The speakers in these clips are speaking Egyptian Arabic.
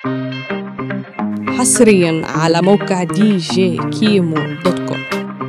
حصريا على موقع دي جي كيمو دوت كوم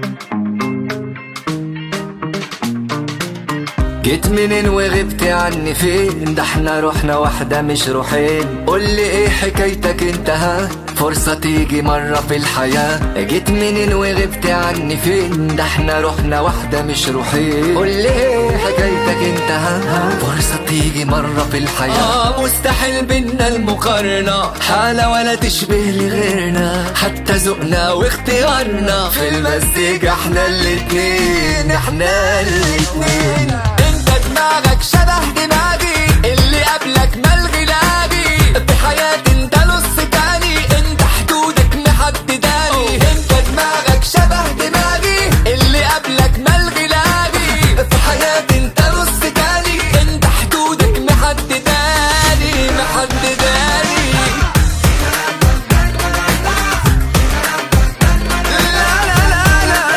جيت منين وغبت عني فين ده احنا روحنا واحدة مش روحين قول لي ايه حكايتك انت ها فرصة تيجي مرة في الحياة جيت منين وغبت عني فين ده احنا روحنا واحدة مش روحين قول لي ايه حكايتك انت ها فرصة تيجي مرة في الحياة آه مستحيل بينا المقارنة حالة ولا تشبه لغيرنا حتى ذوقنا واختيارنا في المزيج احنا الاتنين احنا الاتنين انت دماغك شبه دماغي اللي قبلك ملغي لاقي في حياتي انت نص تاني انت حدودك محدداني انت دماغك شبه دماغي اللي قبلك ملغي لاقي في حياتي انت نص تاني انت حدودك محدداني محدداني لا لا لا لا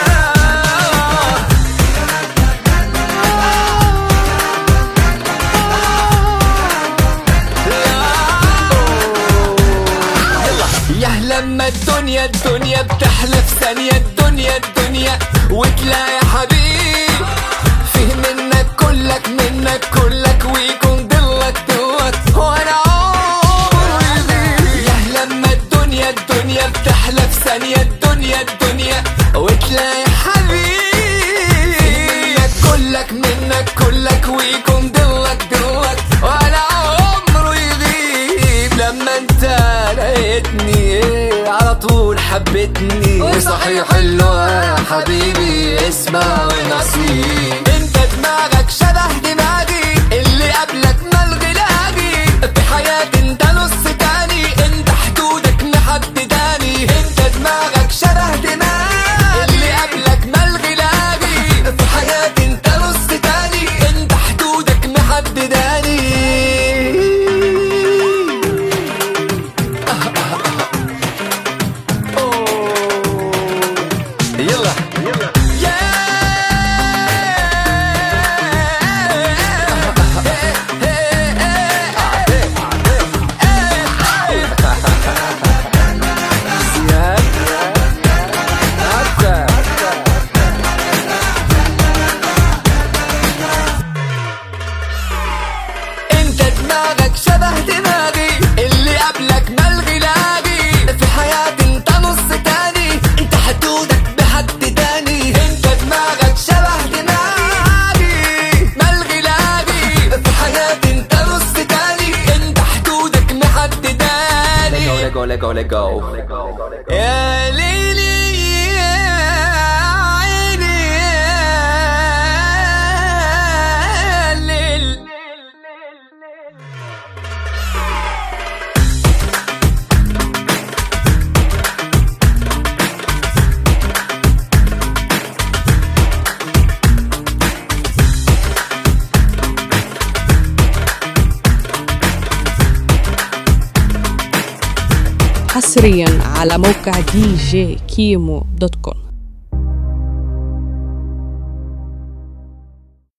يا لما الدنيا الدنيا بتحلى في ثانية الدنيا الدنيا وتلاقي حبيب فيه منك كلك منك كلك ويكون ضلك دوت وانا عمري يضيع يا لما الدنيا الدنيا بتحلى في ثانية الدنيا الدنيا وتلاقي حبيب فيه منك كلك منك كلك ويكون ضلك دوت وانا عمره يغيب لما انت لقيتني إيه على طول حبيتني صحيح حلوة يا حبيبي اسمع ونصيب انت دماغك شبه دماغي اللي قبلك ملغي لاقي في حياتي انت نص تاني انت حدودك محدداني انت دماغك شبه دماغي اللي قبلك ملغي لاقي في حياتي انت نص تاني انت حدودك محدداني يلا يلا انت دماغك شبه دماغي اللي قبلك ملغي لاقي في حياتي انت نص تاني انت حدودك بحد تاني انت دماغك شبه دماغي ملغي لاقي في حياتي انت نص تاني انت حدودك محدداني ليجو ليجو ليجو يا ليلي يا عيني يا ليل حصريا على موقع دي جي كيمو دوت كوم